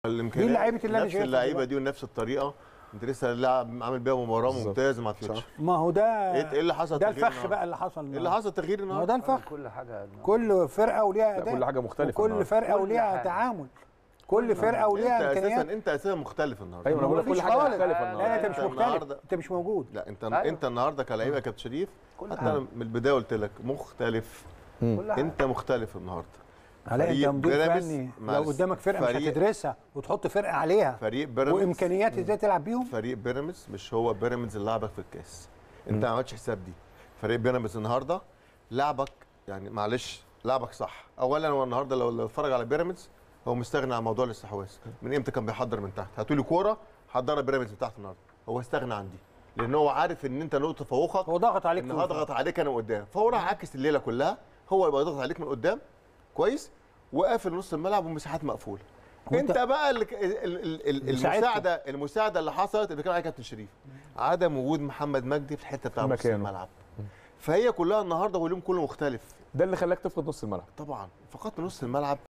الامكانيات اللعيبة اللي أنا نفس شايفها اللعيبه دلوقتي. دي ونفس الطريقه انت لسه لاعب عامل بيها مباراه بالظبط. ممتازه مع فيوتشر ما هو ده ايه إيه اللي حصل ده تغيير الفخ النهاردة؟ بقى اللي حصل ايه اللي حصل تغيير ما هو النهارده ده الفخ كل حاجه كل فرقه وليها لا، اداء كل حاجة مختلفة وكل النهاردة. فرقه كل وليها حاجة. تعامل كل فرقه انت وليها اساسا امكانيات انت اساسا مختلف النهارده ايوه انا بقول لك كل مفيش حاجه خالص. مختلفه لا النهارده انت مش انت مختلف النهاردة- انت مش موجود لا انت أيوة. انت النهارده كلاعيبه يا كابتن شريف كل حتى حاجة. انا من البدايه قلت لك مختلف كل حاجه انت مختلف النهارده علاء انت فريق مدير بيراميدز فني مع لو الس- قدامك فرقه مش فريق- هتدرسها وتحط فرقه عليها فريق بيراميدز وامكانيات ازاي تلعب بيهم فريق بيراميدز مش هو بيراميدز اللي لعبك في الكاس انت ما عملتش حساب دي فريق بيراميدز النهارده لعبك يعني معلش لعبك صح اولا هو النهارده لو لو اتفرج على بيراميدز هو مستغني عن موضوع الاستحواذ من امتى كان بيحضر من تحت هاتوا لي كوره حضرها بيراميدز من تحت النهارده هو استغنى عن دي لان هو عارف ان انت نقطه تفوقك هو ضغط عليك ان طول هضغط عليك انا قدام فهو راح عكس الليله كلها هو يبقى ضغط عليك من قدام كويس وقافل نص الملعب ومساحات مقفوله وأنت- انت بقى ال- ال- ال- ال- اللي ساعدته. المساعده المساعده اللي حصلت اللي كان عليها كابتن شريف عدم وجود محمد مجدي في الحته بتاع نص مكانه. الملعب فهي كلها النهارده واليوم كله مختلف ده اللي خلاك تفقد نص الملعب طبعا فقدت نص الملعب